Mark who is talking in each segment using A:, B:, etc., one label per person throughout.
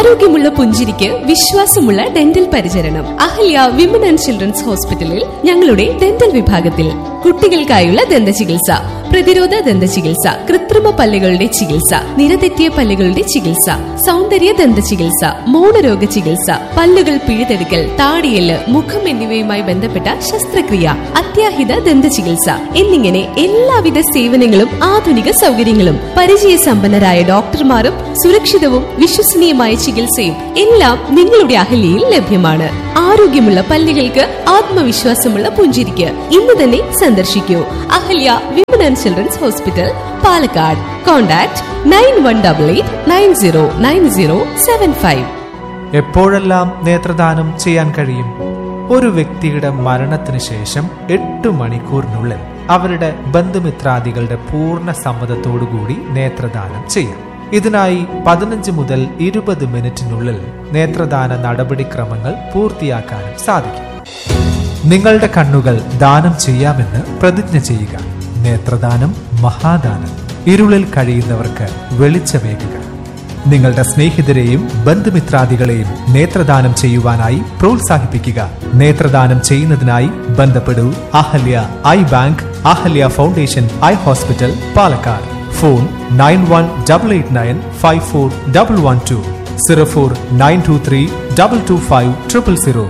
A: ആരോഗ്യമുള്ള പുഞ്ചിരിക്ക് വിശ്വാസമുള്ള ഡെന്റൽ പരിചരണം അഹല്യ വിമൻ ആൻഡ് ചിൽഡ്രൻസ് ഹോസ്പിറ്റലിൽ ഞങ്ങളുടെ ഡെന്റൽ വിഭാഗത്തിൽ കുട്ടികൾക്കായുള്ള ദന്ത ചികിത്സ പ്രതിരോധ ദന്ത ചികിത്സ കൃത്രിമ പല്ലുകളുടെ ചികിത്സ നിരതെറ്റിയ പല്ലുകളുടെ ചികിത്സ സൗന്ദര്യ ദന്ത ചികിത്സ മൗനരോഗ ചികിത്സ പല്ലുകൾ പിഴുതെടുക്കൽ താടിയല് മുഖം എന്നിവയുമായി ബന്ധപ്പെട്ട ശസ്ത്രക്രിയ അത്യാഹിത ദന്ത ചികിത്സ എന്നിങ്ങനെ എല്ലാവിധ സേവനങ്ങളും ആധുനിക സൗകര്യങ്ങളും പരിചയസമ്പന്നരായ ഡോക്ടർമാരും സുരക്ഷിതവും വിശ്വസനീയമായ ചികിത്സയും എല്ലാം നിങ്ങളുടെ അഹല്യയിൽ ലഭ്യമാണ് ആരോഗ്യമുള്ള പല്ലുകൾക്ക് ആത്മവിശ്വാസമുള്ള പുഞ്ചിരിക്ക് ഇന്ന് തന്നെ സന്ദർശിക്കൂ Ahalya women and children's hospital Palakkad contact nine one double eight nine zero nine zero seven five
B: എപ്പോഴെല്ലാം നേത്രദാനം ചെയ്യാൻ കഴിയും ഒരു വ്യക്തിയുടെ മരണത്തിന് ശേഷം എട്ട് മണിക്കൂറിനുള്ളിൽ അവരുടെ ബന്ധുമിത്രാദികളുടെ പൂർണ്ണ സമ്മതത്തോടുകൂടി നേത്രദാനം ചെയ്യാം ഇതിനായി പതിനഞ്ച് മുതൽ ഇരുപത് മിനിറ്റിനുള്ളിൽ നേത്രദാന നടപടിക്രമങ്ങൾ പൂർത്തിയാക്കാനും സാധിക്കും നിങ്ങളുടെ കണ്ണുകൾ ദാനം ചെയ്യാമെന്ന് പ്രതിജ്ഞ ചെയ്യുക നേത്രദാനം മഹാദാനം ഇരുളിൽ കഴിയുന്നവർക്ക് വെളിച്ചമേകുക നിങ്ങളുടെ സ്നേഹിതരെയും ബന്ധുമിത്രാദികളെയും നേത്രദാനം ചെയ്യുവാനായി പ്രോത്സാഹിപ്പിക്കുക നേത്രദാനം ചെയ്യുന്നതിനായി ബന്ധപ്പെടൂ Ahalya eye bank Ahalya foundation eye hospital Palakkad phone nine one double eight nine five four double one two zero four nine two three double two five triple zero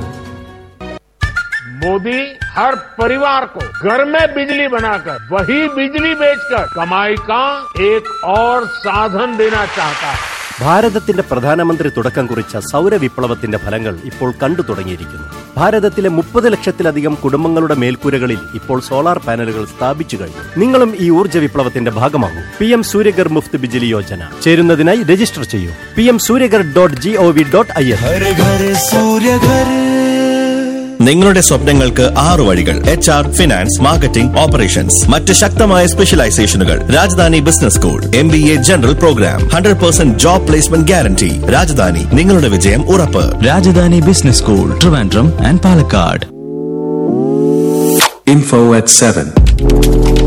C: Modi हर परिवार को घर में बिजली बनाकर वही बिजली बेचकर कमाई का एक और साधन देना चाहता है
D: ഭാരതത്തിന്റെ പ്രധാനമന്ത്രി തുടക്കം കുറിച്ച സൗരവിപ്ലവത്തിന്റെ ഫലങ്ങൾ ഇപ്പോൾ കണ്ടു തുടങ്ങിയിരിക്കുന്നു ഭാരതത്തിലെ മുപ്പത് ലക്ഷത്തിലധികം കുടുംബങ്ങളുടെ മേൽക്കൂരകളിൽ ഇപ്പോൾ സോളാർ പാനലുകൾ സ്ഥാപിച്ചു കഴിഞ്ഞു നിങ്ങളും ഈ ഊർജ്ജ വിപ്ലവത്തിന്റെ ഭാഗമാകൂ പി എം സൂര്യഗർ മുഫ്ത് ബിജിലി യോജന ചേരുന്നതിനായി രജിസ്റ്റർ ചെയ്യൂ P M Suryaghar dot G O V dot I N
E: നിങ്ങളുടെ സ്വപ്നങ്ങൾക്ക് ആറു വഴികൾ H R finance marketing operations മറ്റ് ശക്തമായ സ്പെഷ്യലൈസേഷനുകൾ Rajadhani business school M B A general program hundred percent job placement guarantee Rajadhani നിങ്ങളുടെ വിജയം ഉറപ്പ്
F: Rajadhani business school Trivandrum and Palakkad
G: Info at 7.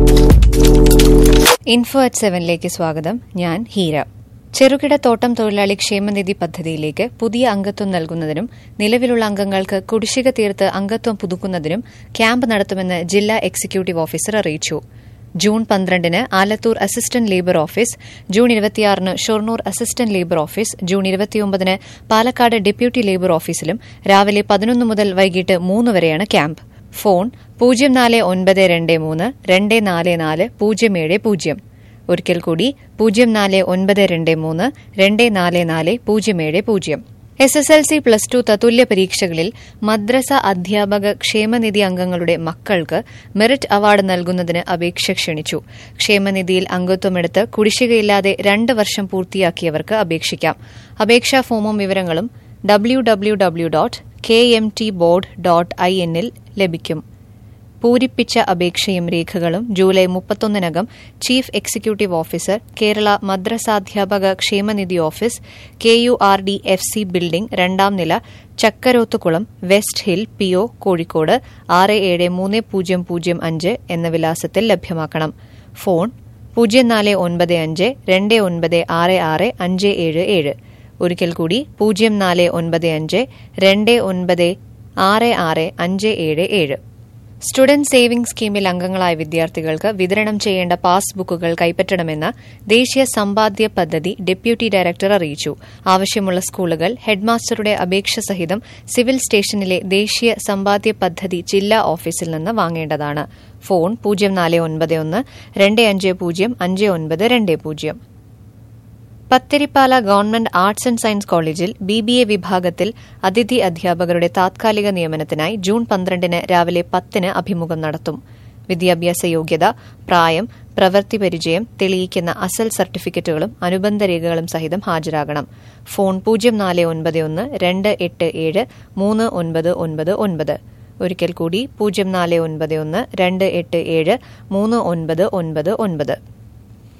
H: Info at സെവനിലേക്ക് സ്വാഗതം ഞാൻ ഹീര ചെറുകിട തോട്ടം തൊഴിലാളി ക്ഷേമനിധി പദ്ധതിയിലേക്ക് പുതിയ അംഗത്വം നൽകുന്നതിനും നിലവിലുള്ള അംഗങ്ങൾക്ക് കുടിശ്ശിക തീർത്ത് അംഗത്വം പുതുക്കുന്നതിനും ക്യാമ്പ് നടത്തുമെന്ന് ജില്ലാ എക്സിക്യൂട്ടീവ് ഓഫീസർ അറിയിച്ചു ജൂൺ പന്ത്രണ്ടിന് Alathur assistant labour office June ഇരുപത്തിയാറിന് Shoranur assistant labour office June ഇരുപത്തിയൊമ്പതിന് പാലക്കാട് ഡെപ്യൂട്ടി ലേബർ ഓഫീസിലും രാവിലെ പതിനൊന്ന് മുതൽ വൈകിട്ട് മൂന്ന് വരെയാണ് ക്യാമ്പ് ഫോൺ പൂജ്യം നാല് ഒൻപത് രണ്ട് മൂന്ന് രണ്ട് നാല് നാല് പൂജ്യം ഏഴ് പൂജ്യം ഒരിക്കൽ കൂടി പൂജ്യം നാല് ഒൻപത് രണ്ട് മൂന്ന് രണ്ട് നാല് നാല് പൂജ്യം ഏഴ് പൂജ്യം S S L C plus two തത്തുല്യ പരീക്ഷകളിൽ മദ്രസ അധ്യാപക ക്ഷേമനിധി അംഗങ്ങളുടെ മക്കൾക്ക് മെറിറ്റ് അവാർഡ് നൽകുന്നതിന് അപേക്ഷ ക്ഷണിച്ചു ക്ഷേമനിധിയിൽ അംഗത്വമെടുത്ത് കുടിശ്ശികയില്ലാതെ രണ്ട് വർഷം പൂർത്തിയാക്കിയവർക്ക് അപേക്ഷിക്കാം അപേക്ഷാ ഫോമും വിവരങ്ങളും W W W dot K M T board dot I എന്നിൽ ലഭിക്കും പൂരിപ്പിച്ച അപേക്ഷയും രേഖകളും ജൂലൈ മുപ്പത്തൊന്നിനകം ചീഫ് എക്സിക്യൂട്ടീവ് ഓഫീസർ കേരള മദ്രസാധ്യാപക ക്ഷേമനിധി office K U R D F C building രണ്ടാം നില Chakkarothukulam west hill P O Kozhikode ആറ് ഏഴ് മൂന്ന് പൂജ്യം പൂജ്യം അഞ്ച് എന്ന വിലാസത്തിൽ ലഭ്യമാക്കണം ഫോൺ പൂജ്യം നാല് ഒൻപത് അഞ്ച് രണ്ട് ഒൻപത് ആറ് ആറ് അഞ്ച് ഏഴ് ഏഴ് ഒരിക്കൽ കൂടി പൂജ്യം നാല് ഒൻപത് അഞ്ച് രണ്ട് ഒൻപത് ആറ് ആറ് അഞ്ച് ഏഴ് ഏഴ് സ്റ്റുഡന്റ് സേവിംഗ് സ്കീമിൽ അംഗങ്ങളായ വിദ്യാർത്ഥികൾക്ക് വിതരണം ചെയ്യേണ്ട പാസ്ബുക്കുകൾ കൈപ്പറ്റണമെന്ന് ദേശീയ സമ്പാദ്യ പദ്ധതി ഡെപ്യൂട്ടി ഡയറക്ടർ അറിയിച്ചു ആവശ്യമുള്ള സ്കൂളുകൾ ഹെഡ്മാസ്റ്ററുടെ അപേക്ഷ സഹിതം സിവിൽ സ്റ്റേഷനിലെ ദേശീയ സമ്പാദ്യ പദ്ധതി ജില്ലാ ഓഫീസിൽ നിന്ന് വാങ്ങേണ്ടതാണ് ഫോൺ പൂജ്യം നാല് ഒൻപത് ഒന്ന് രണ്ട് അഞ്ച് പൂജ്യം അഞ്ച് ഒൻപത് രണ്ട് പൂജ്യം Pathirippala government arts and science കോളേജിൽ ബി ബി എ വിഭാഗത്തിൽ അതിഥി അധ്യാപകരുടെ താത്കാലിക നിയമനത്തിനായി ജൂൺ പന്ത്രണ്ടിന് രാവിലെ പത്തിന് അഭിമുഖം നടത്തും വിദ്യാഭ്യാസ യോഗ്യത പ്രായം പ്രവൃത്തി പരിചയം തെളിയിക്കുന്ന അസൽ സർട്ടിഫിക്കറ്റുകളും അനുബന്ധ രേഖകളും സഹിതം ഹാജരാകണം ഫോൺ പൂജ്യം നാല് ഒൻപത് ഒന്ന് രണ്ട് എട്ട് ഏഴ് മൂന്ന് ഒൻപത് ഒൻപത് ഒൻപത് ഒരിക്കൽ കൂടി പൂജ്യം നാല് ഒൻപത് ഒന്ന് രണ്ട് എട്ട് ഏഴ് മൂന്ന് ഒൻപത് ഒൻപത് ഒൻപത്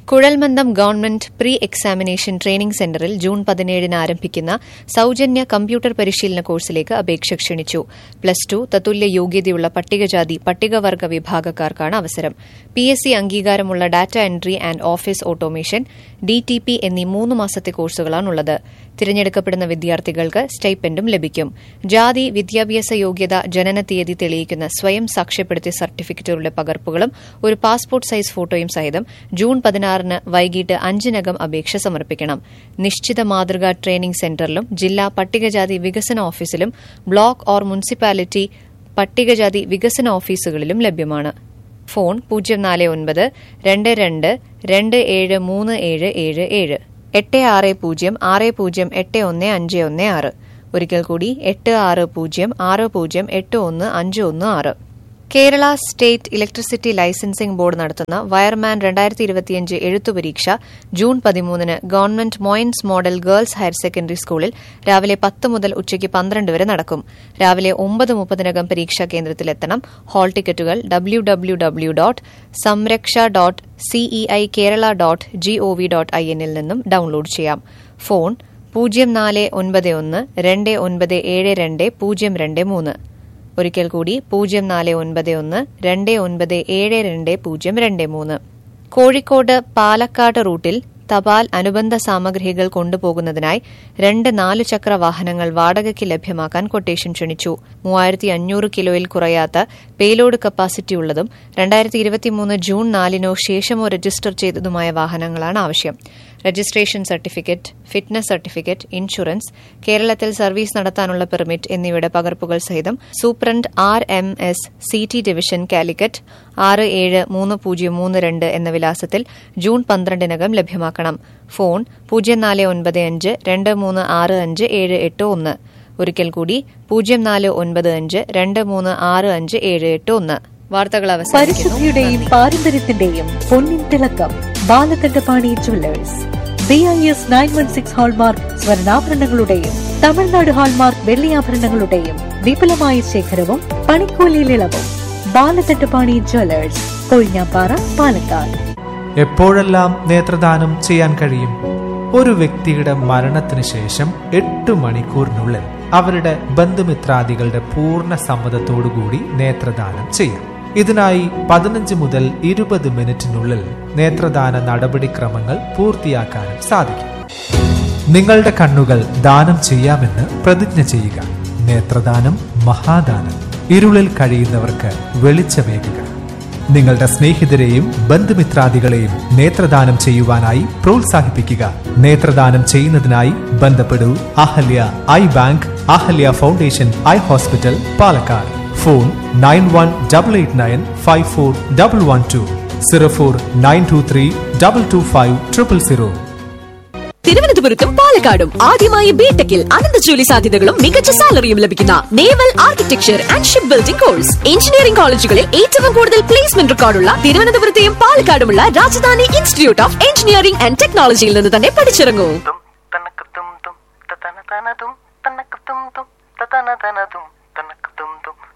H: കുഴൽമന്ദം ഗവൺമെന്റ് പ്രീ എക്സാമിനേഷൻ ട്രെയിനിംഗ് സെന്ററിൽ ജൂൺ പതിനേഴിന് ആരംഭിക്കുന്ന സൌജന്യ കമ്പ്യൂട്ടർ പരിശീലന കോഴ്സിലേക്ക് അപേക്ഷ ക്ഷണിച്ചു പ്ലസ് ടു തത്തുല്യ യോഗ്യതയുള്ള പട്ടികജാതി പട്ടികവർഗ വിഭാഗക്കാർക്കാണ് അവസരം പി എസ് സി അംഗീകാരമുള്ള data entry and office automation D T P എന്നീ മൂന്ന് മാസത്തെ കോഴ്സുകളാണുള്ളത് തിരഞ്ഞെടുക്കപ്പെടുന്ന വിദ്യാർത്ഥികൾക്ക് സ്റ്റൈപ്പൻഡും ലഭിക്കും ജാതി വിദ്യാഭ്യാസ യോഗ്യത ജനന തീയതി തെളിയിക്കുന്ന സ്വയം സാക്ഷ്യപ്പെടുത്തിയ സർട്ടിഫിക്കറ്റുകളുടെ പകർപ്പുകളും ഒരു പാസ്പോർട്ട് സൈസ് ഫോട്ടോയും സഹിതം ജൂൺ പതിനാറിന് വൈകിട്ട് അഞ്ചിനകം അപേക്ഷ സമർപ്പിക്കണം നിശ്ചിത മാതൃകാ ട്രെയിനിംഗ് സെന്ററിലും ജില്ലാ പട്ടികജാതി വികസന ഓഫീസിലും ബ്ലോക്ക് ഓർ മുനിസിപ്പാലിറ്റി പട്ടികജാതി വികസന ഓഫീസുകളിലും ലഭ്യമാണ് ഫോൺ പൂജ്യം നാല് ഒൻപത് രണ്ട് രണ്ട് രണ്ട് ഏഴ് മൂന്ന് ഏഴ് ഏഴ് ഏഴ് എട്ട് ആറ് പൂജ്യം ആറ് പൂജ്യം എട്ട് ഒന്ന് അഞ്ച് ഒന്ന് ആറ് ഒരിക്കൽ കൂടി എട്ട് ആറ് പൂജ്യം ആറ് പൂജ്യം എട്ട് ഒന്ന് അഞ്ച് ഒന്ന് ആറ് Kerala state electricity licensing board നടത്തുന്ന വയർമാൻ രണ്ടായിരത്തി ഇരുപത്തിയഞ്ച് എഴുത്തു പരീക്ഷ ജൂൺ പതിമൂന്നിന് government Moyins model girls higher secondary സ്കൂളിൽ രാവിലെ പത്ത് മുതൽ ഉച്ചയ്ക്ക് പന്ത്രണ്ട് വരെ നടക്കും രാവിലെ ഒമ്പത് മുപ്പതിനകം പരീക്ഷാ കേന്ദ്രത്തിലെത്തണം ഹാൾ ടിക്കറ്റുകൾ W W W dot Samraksha dot C E I Kerala dot G O V dot I എന്നിൽ നിന്നും ഡൌൺലോഡ് ചെയ്യാം ഫോൺ പൂജ്യം നാല് ഒൻപത് ഒന്ന് രണ്ട് ഒൻപത് ഏഴ് രണ്ട് പൂജ്യം രണ്ട് മൂന്ന് ഒരിക്കൽ കൂടി പൂജ്യം നാല് ഒൻപത് ഒന്ന് രണ്ട് ഒൻപത് ഏഴ് രണ്ട് പൂജ്യം രണ്ട് മൂന്ന് കോഴിക്കോട് പാലക്കാട് റൂട്ടിൽ തപാൽ അനുബന്ധ സാമഗ്രികൾ കൊണ്ടുപോകുന്നതിനായി രണ്ട് നാലു ചക്ര വാഹനങ്ങൾ വാടകയ്ക്ക് ലഭ്യമാക്കാൻ കൊട്ടേഷൻ ക്ഷണിച്ചു മൂവായിരത്തി അഞ്ഞൂറ് കിലോയിൽ കുറയാത്ത പേലോഡ് കപ്പാസിറ്റി ഉള്ളതും രണ്ടായിരത്തി ഇരുപത്തിമൂന്ന് ജൂൺ നാലിനോ ശേഷമോ രജിസ്റ്റർ ചെയ്തതുമായ വാഹനങ്ങളാണ് ആവശ്യം registration certificate fitness certificate insurance കേരളത്തിൽ സർവീസ് നടത്താനുള്ള പെർമിറ്റ് എന്നിവയുടെ പകർപ്പുകൾ സഹിതം superintendent R M S C T division Calicut ആറ് ഏഴ് മൂന്ന് പൂജ്യം മൂന്ന് രണ്ട് എന്ന വിലാസത്തിൽ ജൂൺ പന്ത്രണ്ടിനകം ലഭ്യമാക്കണം ഫോൺ പൂജ്യം നാല് ഒൻപത് അഞ്ച് രണ്ട് മൂന്ന് ആറ് അഞ്ച് ഏഴ് എട്ട് ഒന്ന് ഒരിക്കൽ കൂടി പൂജ്യം നാല് ഒൻപത് അഞ്ച് രണ്ട് മൂന്ന് ആറ് അഞ്ച് ഏഴ് എട്ട് ഒന്ന് വാർത്തകൾ അവസാനിക്കുന്നു
I: പരിശുദ്ധിയുടെയും പാരമ്പര്യത്തിന്റെയും പൊന്നിൻ തിളക്കം Balakandapani jewellers B I S nine one six hallmark സ്വർണ്ണാഭരണങ്ങളുടെയും തമിഴ്നാട് ഹാൾമാർക്ക് വെള്ളിയാഭരണങ്ങളുടെയും വിപുലമായ ശേഖരവും പണിക്കൂലിയിൽ ഇളവും ബാലകണ്ഠപാണി ജുവല്ലേഴ്സ് കൊഴിഞ്ഞാപ്പാറ പാലക്കാട്
B: എപ്പോഴെല്ലാം നേത്രദാനം ചെയ്യാൻ കഴിയും ഒരു വ്യക്തിയുടെ മരണത്തിന് ശേഷം എട്ട് മണിക്കൂറിനുള്ളിൽ അവരുടെ ബന്ധുമിത്രാദികളുടെ പൂർണ്ണ സമ്മതത്തോടുകൂടി നേത്രദാനം ചെയ്യാം ഇതിനായി പതിനഞ്ച് മുതൽ ഇരുപത് മിനിറ്റിനുള്ളിൽ നേത്രദാന നടപടിക്രമങ്ങൾ പൂർത്തിയാക്കാനും സാധിക്കും നിങ്ങളുടെ കണ്ണുകൾ ദാനം ചെയ്യാമെന്ന് പ്രതിജ്ഞ ചെയ്യുക നേത്രദാനം മഹാദാനം ഇരുളിൽ കഴിയുന്നവർക്ക് വെളിച്ചമേകുക നിങ്ങളുടെ സ്നേഹിതരെയും ബന്ധുമിത്രാദികളെയും നേത്രദാനം ചെയ്യുവാനായി പ്രോത്സാഹിപ്പിക്കുക നേത്രദാനം ചെയ്യുന്നതിനായി ബന്ധപ്പെടൂ Ahalya eye bank Ahalya foundation eye hospital Palakkad phone nine one double eight nine five four double one two zero four nine two three double two five triple zero
A: തിരുവനന്തപുരത്തും പാലക്കാടും ആദ്യമായി ബിടെക്കിൽ അനന്ത ജോലി സാധ്യതകളും മികച്ച സാലറിയും ലഭിക്കുന്ന naval architecture and ship building course engineering കോളേജുകളിൽ ഏറ്റവും കൂടുതൽ പ്ലേസ്മെന്റ് റെക്കോർഡുള്ള തിരുവനന്തപുരത്തെയും പാലക്കാടുമുള്ള Rajadhani institute of engineering and ടെക്നോളജിയിൽ നിന്ന് തന്നെ പഠിച്ചിറങ്ങൂ